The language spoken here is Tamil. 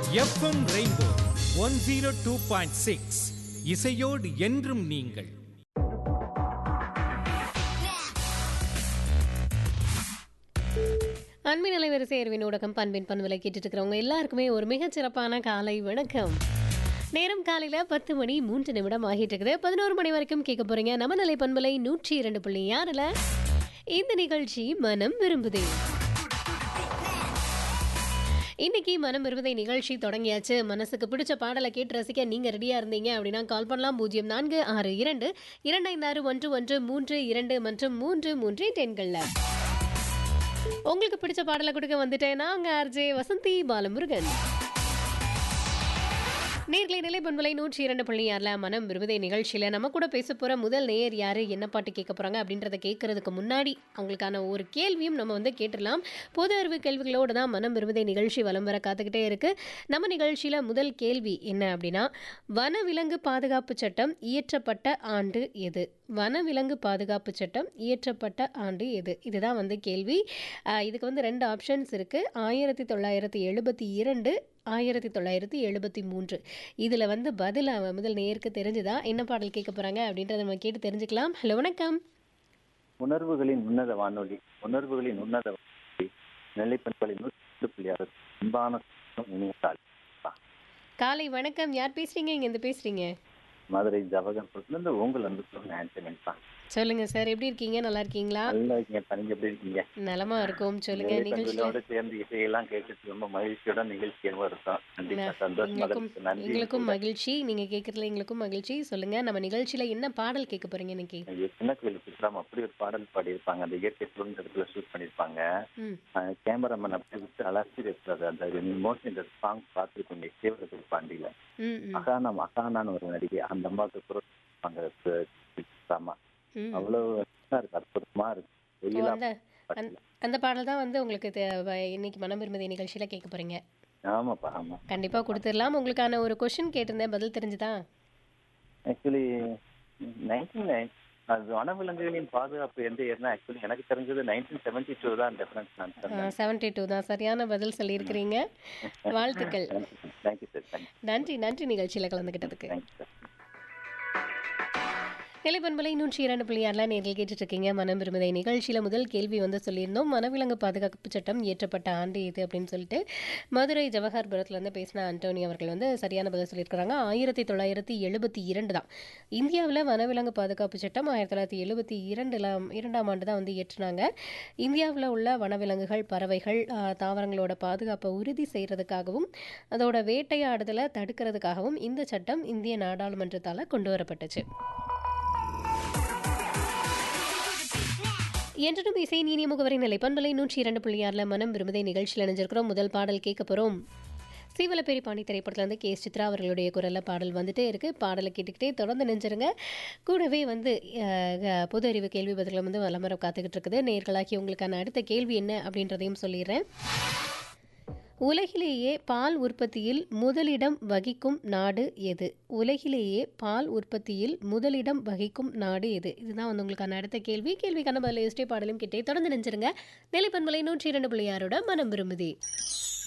FM rainbow one zero two point six இசையோடு என்றும் நீங்கள் அன்பின் அலைவரிசை அறிவின் ஊடகம் பண்பின் பண்பலை கேட்டுட்டு இருக்கிறவங்க எல்லாருக்குமே ஒரு மிகச்சிறப்பான காலை வணக்கம் நேரம் காலையில் பத்து மணி மூன்று நிமிடம் ஆகிட்டு இருக்குது பதினோரு மணி வரைக்கும் கேட்க போறீங்க நம்ம நிலை பண்பலை நூற்றி இரண்டு புள்ளி ஆறில் இந்த நிகழ்ச்சி மனம் விரும்புதே இன்னைக்கு மனம் விரும்புதை நிகழ்ச்சி தொடங்கியாச்சு மனசுக்கு பிடிச்ச பாடலை கேட்டு ரசிக்க நீங்க ரெடியா இருந்தீங்க அப்படின்னா கால் பண்ணலாம் பூஜ்ஜியம் நான்கு ஆறு இரண்டு இரண்டு ஐந்து ஆறு ஒன்று ஒன்று மூன்று இரண்டு மற்றும் மூன்று மூன்று டென்கள்ல உங்களுக்கு பிடிச்ச பாடலை கொடுக்க வந்துட்டேன் நாங்க ஆர்ஜே வசந்தி பாலமுருகன் நேர்களை நிலை பண்பலை நூற்றி இரண்டு புள்ளி ஆறுல மனம் விரும்புதை நிகழ்ச்சியில் நம்ம கூட பேச போகிற முதல் நேயர் யார் என்ன பாட்டு கேட்க போகிறாங்க அப்படின்றத கேட்கறதுக்கு முன்னாடி அவங்களுக்கான ஒரு கேள்வியும் நம்ம வந்து கேட்டுடலாம் பொது அறிவு கேள்விகளோடு தான் மனம் விரும்புதை நிகழ்ச்சி வலம் வர காத்துக்கிட்டே இருக்கு நம்ம நிகழ்ச்சியில் முதல் கேள்வி என்ன அப்படின்னா வனவிலங்கு பாதுகாப்பு சட்டம் இயற்றப்பட்ட ஆண்டு எது வனவிலங்கு பாதுகாப்பு சட்டம் இயற்றப்பட்ட ஆண்டு எது இதுதான் வந்து கேள்வி ஆஹ் இதுக்கு வந்து ரெண்டு ஆப்ஷன்ஸ் இருக்குது ஆயிரத்தி தொள்ளாயிரத்தி எழுபத்தி இரண்டு ஆயிரத்தி தொள்ளாயிரத்தி எழுபத்தி மூன்று இதில் வந்து பதில் அவன் முதல் நேருக்கு தெரிஞ்சுதா என்ன பாடல் கேட்க போகிறாங்க அப்படின்றத நம்ம கேட்டு தெரிஞ்சுக்கலாம் ஹலோ வணக்கம் உணர்வுகளின் உன்னத வானொலி உணர்வுகளின் உன்னத வானொலி நெல்லைப்பண்பலை நூற்றி புள்ளி ஆறு அன்பான இனிய காலை. காலை வணக்கம் யார் பேசுகிறீங்க இங்கேருந்து பேசுகிறீங்க மதுரை ஜவகர்புரத்துலேருந்து உங்கள் வந்து சொல்லுங்க ஆண்டனின் தான் சொல்லுங்கள் சார் எப்படி இருக்கீங்க நல்லா இருக்கீங்களா நல்லா இருக்கீங்க நீங்க எப்படி இருக்கீங்க நலமா இருக்கும் சொல்லுங்கள் நிகழ்ச்சியில் நெல்லைப்பண்பலையோட சேர்ந்து இசையெல்லாம் கேட்கறது ரொம்ப மகிழ்ச்சியோட நிகழ்ச்சியாக இருக்கும் கண்டிப்பா சந்தோஷமா எங்களுக்கும் இருக்கு நன்றி எங்களுக்கும் மகிழ்ச்சி நீங்கள் கேட்குறதுல எங்களுக்கும் மகிழ்ச்சி சொல்லுங்கள் நம்ம நிகழ்ச்சியில் என்ன பாடல் கேட்க போகிறீங்க இன்னைக்கு ஐயோ, சின்ன கோயில் சித்ராம் அப்படி ஒரு பாடல் பாடியிருப்பாங்க அந்த இயற்கை சுதந்திரத்துல ஷூட் பண்ணியிருப்பாங்க ம் கேமராமேன் அப்படி விட்டு அலசி இருக்கிறது அந்த மோஸ்ட்லி இந்த சாங் பார்த்துருக்கீங்க சிவரத்தில் பாண்டியில ம் ம் அகானா அகானான்னு ஒரு நடிகை அந்த அம்மாவுக்கு குரல் ஆமா ம் அவ்வளவு நல்லா இருக்கு அற்புதமா இருக்கு ஓ, வெயிலா அந்த அந்த- அந்த பாடல் தான் வந்து உங்களுக்கு தே- வ- இன்னைக்கு மனம் விரும்புதி நிகழ்ச்சியில் கேட்க போகிறீங்க ஆமாப்பா ஆமா கண்டிப்பாக கொடுத்துடலாம் உங்களுக்கான ஒரு கொஷின் கேட்டிருந்தேன் பதில் தெரிஞ்சுதா ஆக்சுவலி நைன்டீன் நைன் அது வனவிலங்குகளின் பாதுகாப்பு எந்த இயர்னா ஆக்சுவலி எனக்கு தெரிஞ்சது நைன்டீன் செவன்டி டூ தான் டெஃபரன்ஸ் நான் சொன்னேன் செவன்டி டூ தான் சரியான பதில் சொல்லியிருக்கிறீங்க வாழ்த்துக்கள் தேங்க்யூ சார் தேங்க்யூ நன்றி நன்றி நிகழ்ச்சியில் கலந்துக்கிட்டதுக்கு தேங்க்யூ சார் நிலைப்பண்பலை நூற்றி இரண்டு புள்ளி ஆறில் நேரில் கேட்டுட்டு இருக்கீங்க மனம் விரும்புதை நிகழ்ச்சியில் முதல் கேள்வி வந்து சொல்லியிருந்தோம் வனவிலங்கு பாதுகாப்பு சட்டம் இயற்றப்பட்ட ஆண்டு இது அப்படின்னு சொல்லிட்டு மதுரை ஜவஹர்புரத்துலேருந்து பேசின அண்டோனி அவர்கள் வந்து சரியான பதில் சொல்லியிருக்கிறாங்க ஆயிரத்தி தொள்ளாயிரத்தி எழுபத்தி இரண்டு தான் இந்தியாவில் வனவிலங்கு பாதுகாப்பு சட்டம் ஆயிரத்தி தொள்ளாயிரத்தி எழுபத்தி இரண்டுலாம் இரண்டாம் ஆண்டு தான் வந்து இயற்றினாங்க இந்தியாவில் உள்ள வனவிலங்குகள் பறவைகள் ஆஹ், தாவரங்களோட பாதுகாப்பை உறுதி செய்கிறதுக்காகவும் அதோட வேட்டையாடுதலை தடுக்கிறதுக்காகவும் இந்த சட்டம் இந்திய நாடாளுமன்றத்தால் கொண்டு வரப்பட்டுச்சு என்றும் இசை நீனிய முகவரி நிலை பண்பலை நூற்றி இரண்டு புள்ளி ஆறில் மனம் விரும்புதை நிகழ்ச்சியில் இணைஞ்சிருக்கிறோம் முதல் பாடல் கேட்க போகிறோம் சீவலப்பேரி பாண்டி திரைப்படத்துலேருந்து கே எஸ் சித்ரா அவர்களுடைய குரலில் பாடல் வந்துட்டே இருக்கு பாடலை கேட்டுக்கிட்டே தொடர்ந்து நெஞ்சிருங்க கூடவே வந்து அஹ், அஹ், பொது அறிவு கேள்வி பதில்கள் வந்து வளமரம் காத்துக்கிட்டு இருக்குது நேர்களாக்கி உங்களுக்கான அடுத்த கேள்வி என்ன அப்படின்றதையும் சொல்லிடுறேன் உலகிலேயே பால் உற்பத்தியில் முதலிடம் வகிக்கும் நாடு எது உலகிலேயே பால் உற்பத்தியில் முதலிடம் வகிக்கும் நாடு எது இதுதான் வந்து உங்களுக்கான அடுத்த கேள்வி கேள்விக்கான பதில் எஸ்டே பாடலும் கிட்டே தொடர்ந்து நினைச்சிருங்க நிலைப்பன்மலை நூற்றி இரண்டு புள்ளி ஆறோட மனம் விரும்புதி